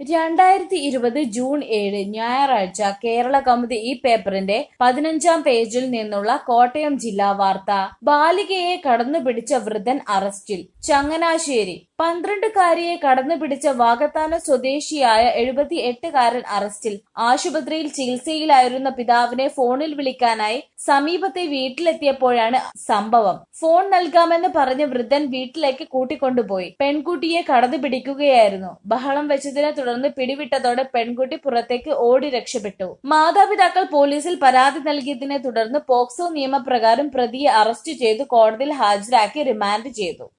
രണ്ടായിരത്തി ഇരുപത് ജൂൺ ഏഴ് ഞായറാഴ്ച കേരള കൗമുദി ഈ പേപ്പറിന്റെ പതിനഞ്ചാം പേജിൽ നിന്നുള്ള കോട്ടയം ജില്ലാ വാർത്ത ബാലികയെ കടന്നുപിടിച്ച വൃദ്ധൻ അറസ്റ്റിൽ ചങ്ങനാശ്ശേരി പന്ത്രണ്ടുകാരിയെ കടന്നുപിടിച്ച വാകത്താനം സ്വദേശിയായ എഴുപത്തി എട്ടുകാരൻ അറസ്റ്റിൽ ആശുപത്രിയിൽ ചികിത്സയിലായിരുന്ന പിതാവിനെ ഫോണിൽ വിളിക്കാനായി സമീപത്തെ വീട്ടിലെത്തിയപ്പോഴാണ് സംഭവം ഫോൺ നൽകാമെന്ന് പറഞ്ഞ് വൃദ്ധൻ വീട്ടിലേക്ക് കൂട്ടിക്കൊണ്ടുപോയി പെൺകുട്ടിയെ കടന്നു പിടിക്കുകയായിരുന്നു ബഹളം വെച്ചതിനെ തുടർന്ന് പിടിവിട്ടതോടെ പെൺകുട്ടി പുറത്തേക്ക് ഓടി രക്ഷപ്പെട്ടു മാതാപിതാക്കൾ പോലീസിൽ പരാതി നൽകിയതിനെ തുടർന്ന് പോക്സോ നിയമപ്രകാരം പ്രതിയെ അറസ്റ്റ് ചെയ്തു കോടതിയിൽ ഹാജരാക്കി റിമാൻഡ് ചെയ്തു